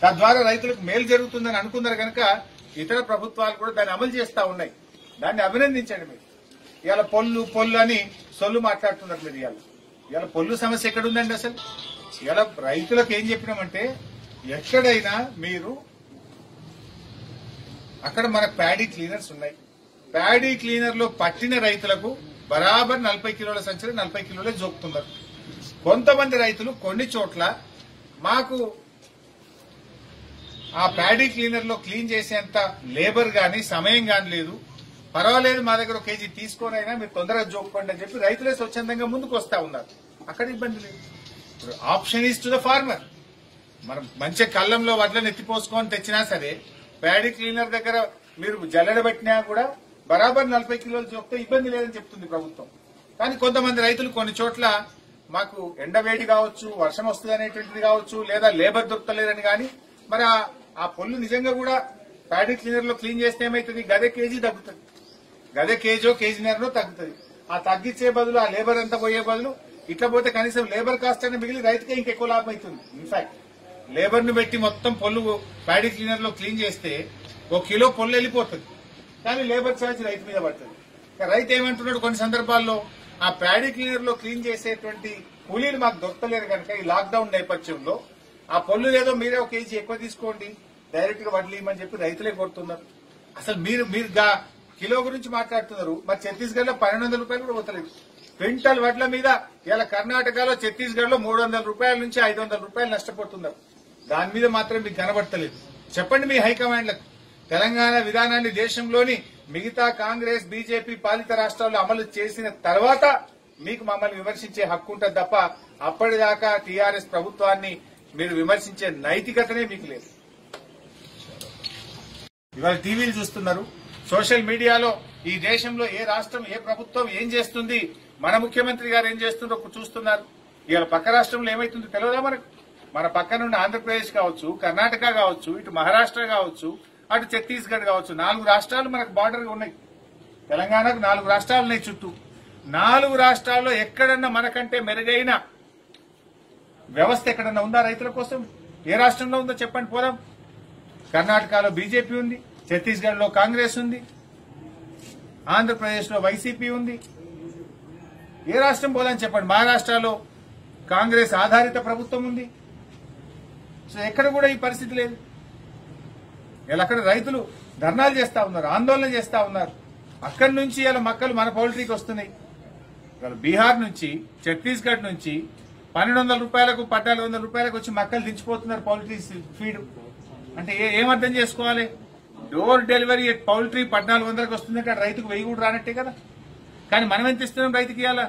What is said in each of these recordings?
తద్వారా రైతులకు మేలు జరుగుతుందని అనుకున్నారు కనుక ఇతర ప్రభుత్వాలు కూడా దాన్ని అమలు చేస్తా ఉన్నాయి దాన్ని అభినందించండి మీరు ఇవాళ పొల్లు పొల్లు అని సొల్లు మాట్లాడుతున్నారు మీరు ఇవాళ ఇవాళ పొల్లు సమస్య ఎక్కడుందండి అసలు ఇవాళ రైతులకు ఏం చెప్పినామంటే ఎక్కడైనా మీరు అక్కడ మన ప్యాడీ క్లీనర్స్ ఉన్నాయి ప్యాడీ క్లీనర్ లో పట్టిన రైతులకు బరాబర్ నలభై కిలోల సంచులు నలభై కిలోలే జోకుతున్నారు కొంతమంది రైతులు కొన్ని చోట్ల మాకు ఆ ప్యాడీ క్లీనర్ లో క్లీన్ చేసేంత లేబర్ గాని సమయం గాని లేదు పర్వాలేదు మా దగ్గర ఒక కేజీ తీసుకోనైనా మీరు తొందరగా జోక్కోండి అని చెప్పి రైతులే స్వచ్ఛందంగా ముందుకు వస్తా ఉన్నారు అక్కడ ఇబ్బంది లేదు ఇప్పుడు option is to the farmer మనం మంచి కళ్ళంలో వడ్లను ఎత్తిపోసుకొని తెచ్చినా సరే ప్యాడీ క్లీనర్ దగ్గర మీరు జల్లెడ పెట్టినా కూడా బరాబర్ నలభై కిలోలు చొప్తే ఇబ్బంది లేదని చెప్తుంది ప్రభుత్వం కానీ కొంతమంది రైతులు కొన్ని చోట్ల మాకు ఎండవేడి కావచ్చు వర్షం వస్తుంది అనేటువంటిది కావచ్చు లేదా లేబర్ దొరకలేదని కానీ మరి ఆ- ఆ పొల్లు నిజంగా కూడా ప్యాడీ క్లీనర్ లో క్లీన్ చేస్తే ఏమైతుంది గదే కేజీ తగ్గుతుంది గదే కేజో కేజీన్నరలో తగ్గుతుంది ఆ తగ్గించే బదులు ఆ లేబర్ అంతా పోయే బదులు ఇట్లా పోతే కనీసం లేబర్ కాస్ట్ అయినా మిగిలి రైతుకే ఇంకెక్కువ లాభం అవుతుంది ఇన్ఫాక్ట్ లేబర్ ను పెట్టి మొత్తం పొల్లు ప్యాడీ క్లీనర్ లో క్లీన్ చేస్తే ఒక కిలో పొల్లు వెళ్ళిపోతుంది కానీ లేబర్ ఛార్జ్ రైతు మీద పడుతుంది ఇక రైతు ఏమంటున్నాడు కొన్ని సందర్భాల్లో ఆ ప్యాడీ క్లీనర్ లో క్లీన్ చేసేటువంటి కూలీలు మాకు దొరకలేరు కనుక ఈ లాక్డౌన్ నేపథ్యంలో ఆ పొల్లు ఏదో మీరే ఒక కేజీ ఎక్కువ తీసుకోండి డైరెక్ట్ గా వడ్లు ఇవ్వమని చెప్పి రైతులే కొడుతున్నారు అసలు మీరు మీరు గా- కిలో గురించి మాట్లాడుతున్నారు మరి ఛత్తీస్గఢ్ లో పన్నెండు వందల రూపాయలు కూడా పోతలేదు క్వింటల్ వడ్ల మీద ఇలా కర్ణాటకలో ఛత్తీస్గఢ్ లో మూడు వందల రూపాయల నుంచి ఐదు వందల రూపాయలు నష్టపోతున్నారు దాని మీద మాత్రం మీకు కనబడతలేదు చెప్పండి మీ హైకమాండ్లకు తెలంగాణ విధానాన్ని దేశంలోని మిగతా కాంగ్రెస్ బీజేపీ పాలిత రాష్ట్రాల్లో అమలు చేసిన తర్వాత మీకు మమ్మల్ని విమర్శించే హక్కు ఉంటుంది తప్ప అప్పటిదాకా టీఆర్ఎస్ ప్రభుత్వాన్ని మీరు విమర్శించే నైతికతనే మీకు లేదు ఇవాళ టీవీలు చూస్తున్నారు సోషల్ మీడియాలో ఈ దేశంలో ఏ రాష్ట్రం ఏ ప్రభుత్వం ఏం చేస్తుంది మన ముఖ్యమంత్రి గారు ఏం చేస్తుందో చూస్తున్నారు ఇవాళ పక్క రాష్ట్రంలో ఏమైతుందో తెలియదా మనకు మన పక్కన ఉన్న ఆంధ్రప్రదేశ్ కావచ్చు కర్ణాటక కావచ్చు ఇటు మహారాష్ట్ర కావచ్చు అటు ఛత్తీస్గఢ్ కావచ్చు నాలుగు రాష్ట్రాలు మనకు బార్డర్ ఉన్నాయి తెలంగాణకు నాలుగు రాష్ట్రాలు ఉన్నాయి చుట్టూ నాలుగు రాష్ట్రాల్లో ఎక్కడన్నా మనకంటే మెరుగైన వ్యవస్థ ఎక్కడన్నా ఉందా రైతుల కోసం ఏ రాష్ట్రంలో ఉందో చెప్పండి పోదాం కర్ణాటకలో బీజేపీ ఉంది ఛత్తీస్గఢ్ లో కాంగ్రెస్ ఉంది ఆంధ్రప్రదేశ్ లో వైసీపీ ఉంది ఏ రాష్ట్రం పోదని చెప్పండి మహారాష్ట్రలో కాంగ్రెస్ ఆధారిత ప్రభుత్వం ఉంది సో ఎక్కడ కూడా ఈ పరిస్థితి లేదు ఇలా అక్కడ రైతులు ధర్నాలు చేస్తా ఉన్నారు ఆందోళన చేస్తా ఉన్నారు అక్కడి నుంచి ఇలా మక్కలు మన పౌల్ట్రీకి వస్తున్నాయి ఇవాళ బీహార్ నుంచి ఛత్తీస్గఢ్ నుంచి పన్నెండు వందల రూపాయలకు పద్నాలుగు వందల రూపాయలకు వచ్చి మక్కలు దించిపోతున్నారు పౌల్ట్రీ ఫీడ్ అంటే ఏ- ఏం అర్థం చేసుకోవాలి డోర్ డెలివరీ పౌల్ట్రీ పద్నాలుగు వందలకు వస్తుందంటే ఆ రైతుకు వెయ్యి కూడా రానట్టే కదా కానీ మనం ఎంత ఇస్తున్నాం రైతుకి ఇవాళ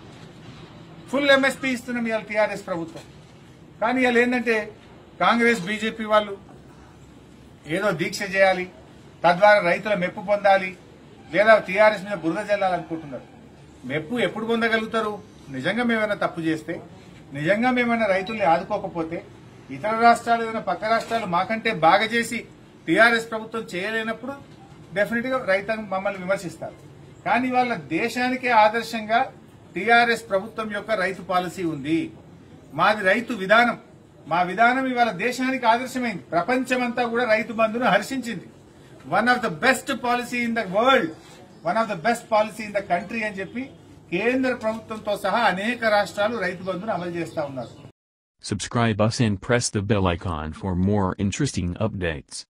ఫుల్ ఎంఎస్పీ ఇస్తున్నాం ఇవాళ టీఆర్ఎస్ ప్రభుత్వం కానీ ఇవాళ ఏంటంటే కాంగ్రెస్ బీజేపీ వాళ్ళు ఏదో దీక్ష చేయాలి తద్వారా రైతుల మెప్పు పొందాలి లేదా టీఆర్ఎస్ మీద బురద జల్లాలనుకుంటున్నారు మెప్పు ఎప్పుడు పొందగలుగుతారు నిజంగా మేమైనా తప్పు చేస్తే నిజంగా మేమైనా రైతుల్ని ఆదుకోకపోతే ఇతర రాష్ట్రాలు ఏదైనా పక్క రాష్ట్రాలు మాకంటే బాగా చేసి టీఆర్ఎస్ ప్రభుత్వం చేయలేనప్పుడు డెఫినెట్ గా రైతాంగం మమ్మల్ని విమర్శిస్తారు కానీ వాళ్ళ దేశానికే ఆదర్శంగా టీఆర్ఎస్ ప్రభుత్వం యొక్క రైతు పాలసీ ఉంది మాది రైతు విధానం మా విధానం ఇవాళ దేశానికి ఆదర్శమైంది ప్రపంచమంతా కూడా రైతు బంధును హర్షించింది one of the best policy in the world one of the best policy in the country అని చెప్పి కేంద్ర ప్రభుత్వంతో సహా అనేక రాష్ట్రాలు రైతు బంధును అమలు చేస్తా ఉన్నారు Subscribe us and press the bell icon for more interesting updates.